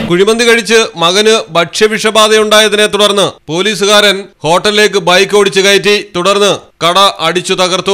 കുഴിമന്തി കഴിച്ച് മകന് ഭക്ഷ്യവിഷബാധയുണ്ടായതിനെ തുടർന്ന് പോലീസുകാരൻ ഹോട്ടലിലേക്ക് ബൈക്ക് ഓടിച്ചു കയറ്റി തുടർന്ന് കട അടിച്ചു തകർത്തു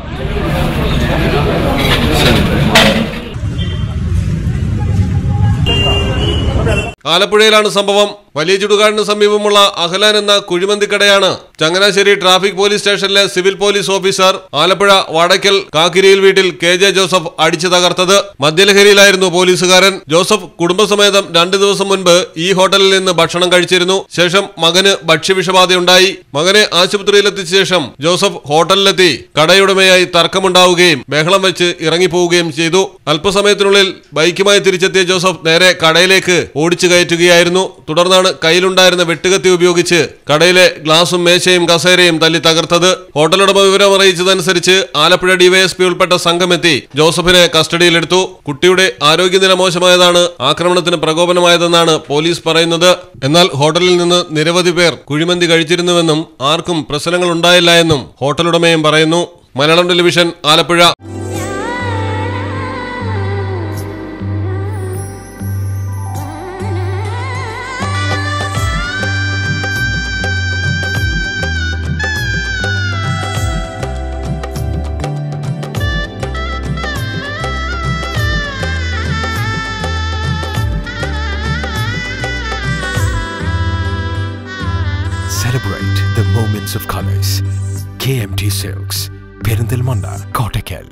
ആലപ്പുഴയിലാണ് സംഭവം വലിയ ചുടുകാടിന് സമീപമുള്ള അഹ്ലാൻ എന്ന കുഴിമന്തിക്കടയാണ് ചങ്ങനാശ്ശേരി ട്രാഫിക് പോലീസ് സ്റ്റേഷനിലെ civil police officer Alappuzha Vadakkal കാക്കിരിയിൽ വീട്ടിൽ കെ ജെ ജോസഫ് അടിച്ചു തകർത്തത് മദ്യലഹരിയിലായിരുന്നു പോലീസുകാരൻ ജോസഫ് കുടുംബസമേതം രണ്ടു ദിവസം മുൻപ് ഈ ഹോട്ടലിൽ നിന്ന് ഭക്ഷണം കഴിച്ചിരുന്നു ശേഷം മകന് ഭക്ഷ്യവിഷബാധയുണ്ടായി മകനെ ആശുപത്രിയിലെത്തിച്ച ശേഷം ജോസഫ് ഹോട്ടലിലെത്തി കടയുടമയായി തർക്കമുണ്ടാവുകയും ബഹളം വെച്ച് ഇറങ്ങിപ്പോവുകയും ചെയ്തു അല്പസമയത്തിനുള്ളിൽ ബൈക്കുമായി തിരിച്ചെത്തിയ ജോസഫ് നേരെ കടയിലേക്ക് ഓടിച്ചു കയറ്റുകയായിരുന്നു തുടർന്നാണ് കയ്യിലുണ്ടായിരുന്ന വെട്ടുകത്തി ഉപയോഗിച്ച് കടയിലെ ഗ്ലാസും മേശയും കസേരയും തല്ലി തകർത്തത് ഹോട്ടലുടമ വിവരം അറിയിച്ചതനുസരിച്ച് ആലപ്പുഴ ഡിവൈഎസ്പി ഉൾപ്പെട്ട സംഘമെത്തി ജോസഫിനെ കസ്റ്റഡിയിലെടുത്തു കുട്ടിയുടെ ആരോഗ്യനില മോശമായതാണ് ആക്രമണത്തിന് പ്രകോപനമായതെന്നാണ് പോലീസ് പറയുന്നത് എന്നാൽ ഹോട്ടലിൽ നിന്ന് നിരവധി പേർ കുഴിമന്തി കഴിച്ചിരുന്നുവെന്നും ആർക്കും പ്രശ്നങ്ങൾ ഉണ്ടായില്ല എന്നും ഹോട്ടലുടമയും പറയുന്നു Malayalam television Alappuzha Celebrate the moments of colors. KMT Silks, Perindalmanda, Kottakkal.